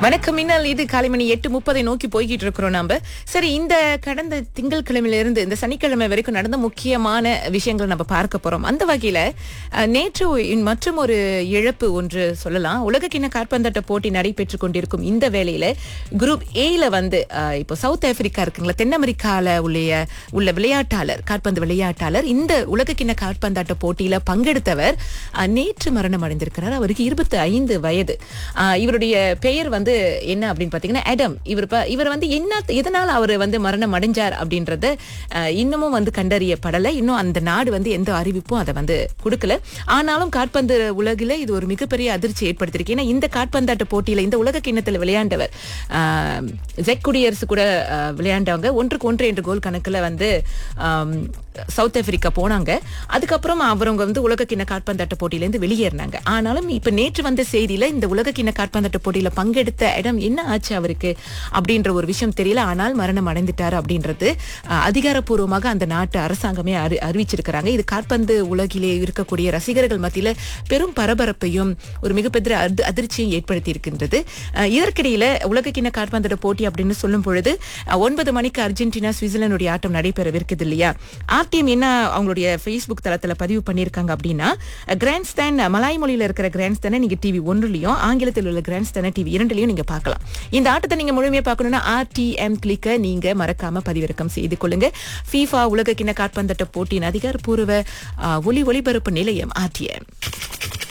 வணக்கம் மின்னல் இது காலை மணி எட்டு முப்பதை நோக்கி போய்கிட்டு இருக்கிறோம் நாம சரி இந்த கடந்த திங்கட்கிழமையில இருந்து இந்த சனிக்கிழமை வரைக்கும் நடந்த முக்கியமான விஷயங்கள் நம்ம பார்க்க போறோம் அந்த வகையில அஹ், நேற்று மற்றும் ஒரு இழப்பு ஒன்று சொல்லலாம் உலகக்கிண்ண காற்பந்தாட்ட போட்டி நடைபெற்று கொண்டிருக்கும் இந்த வேளையில குரூப் ஏல வந்து அஹ், இப்போ சவுத் ஆப்பிரிக்கா இருக்குங்களா தென் அமெரிக்கால உள்ள உள்ள விளையாட்டாளர் காற்பந்து விளையாட்டாளர் இந்த உலகக்கிண்ண காற்பந்தாட்ட போட்டியில பங்கெடுத்தவர் அஹ், நேற்று மரணம் அடைந்திருக்கிறார் அவருக்கு இருபத்தி ஐந்து வயது அஹ், இவருடைய பெயர் வந்து என்ன அப்படின்னு பாத்தீங்கன்னா அடம் இவர் ப- இவர் வந்து என்ன எதனால அவர் வந்து மரணம் அடைஞ்சார் அப்படின்றத அஹ், இன்னமும் வந்து கண்டறியப்படலை இன்னும் அந்த நாடு வந்து எந்த அறிவிப்பும் அதை வந்து கொடுக்கல ஆனாலும் காற்பந்து உலகில இது ஒரு மிகப்பெரிய அதிர்ச்சி ஏற்படுத்தியிருக்கு ஏன்னா இந்த காற்பந்தாட்ட போட்டியில இந்த உலக கிண்ணத்துல விளையாண்டவர் அஹ், ஜெக் குடியரசு கூட அஹ், விளையாண்டவங்க ஒன்றுக்கு ஒன்று என்ற கோல் கணக்குல வந்து ஆம், சவுத் ஆப்பிரிக்கா போனாங்க அதுக்கப்புறம் அவரவங்க வந்து உலக கிண்ண காற்பந்தாட்ட போட்டியிலேருந்து வெளியேறினாங்க ஆனாலும் இப்ப நேற்று வந்த செய்தியில இந்த உலக கிண்ண காற்பந்தாட்ட போட்டியில பங்கெடுத்த இடம் என்ன ஆச்சு அவருக்கு அப்படின்ற ஒரு விஷயம் தெரியல ஆனால் மரணம் அடைந்துட்டாரு அப்படின்றது அஹ், அதிகாரப்பூர்வமாக அந்த நாட்டு அரசாங்கமே அறி அறிவிச்சிருக்கிறாங்க இது காற்பந்து உலகிலே இருக்கக்கூடிய ரசிகர்கள் மத்தியில பெரும் பரபரப்பையும் ஒரு மிகப்பெரிய அதி- அதிர்ச்சியும் ஏற்படுத்தி இருக்கின்றது அஹ், இதற்கிடையில உலக கிண்ண காற்பந்தாட்ட போட்டி அப்படின்னு சொல்லும் பொழுது அஹ், ஒன்பது மணிக்கு அர்ஜென்டினா சுவிட்சர்லாந்துடைய ஆட்டம் நடைபெறவிருக்குது இல்லையா ஆர்டிஎம் என்ன அவங்களுடைய ஃபேஸ்புக் தளத்துல பதிவு பண்ணியிருக்காங்க அப்படின்னா கிராண்ட் ஸ்டாண்ட் மலாய் மொழியில இருக்கிற கிராண்ட் ஸ்டாண்டை நீங்க டிவி ஒன்றுலயும் ஆங்கிலத்தில் உள்ள கிராண்ட் ஸ்டாண்டை டிவி இரண்டுலயும் நீங்க பார்க்கலாம் இந்த ஆட்டத்தை நீங்க முழுமையா பார்க்கணும்னா ஆர்டிஎம் கிளிக்க நீங்க மறக்காம பதிவிறக்கம் செய்து கொள்ளுங்க ஃபீஃபா உலக கிண்ண காற்பந்தாட்ட போட்டியின் அதிகாரப்பூர்வ அஹ், ஒலி ஒளிபரப்பு நிலையம் ஆர்டிஎம்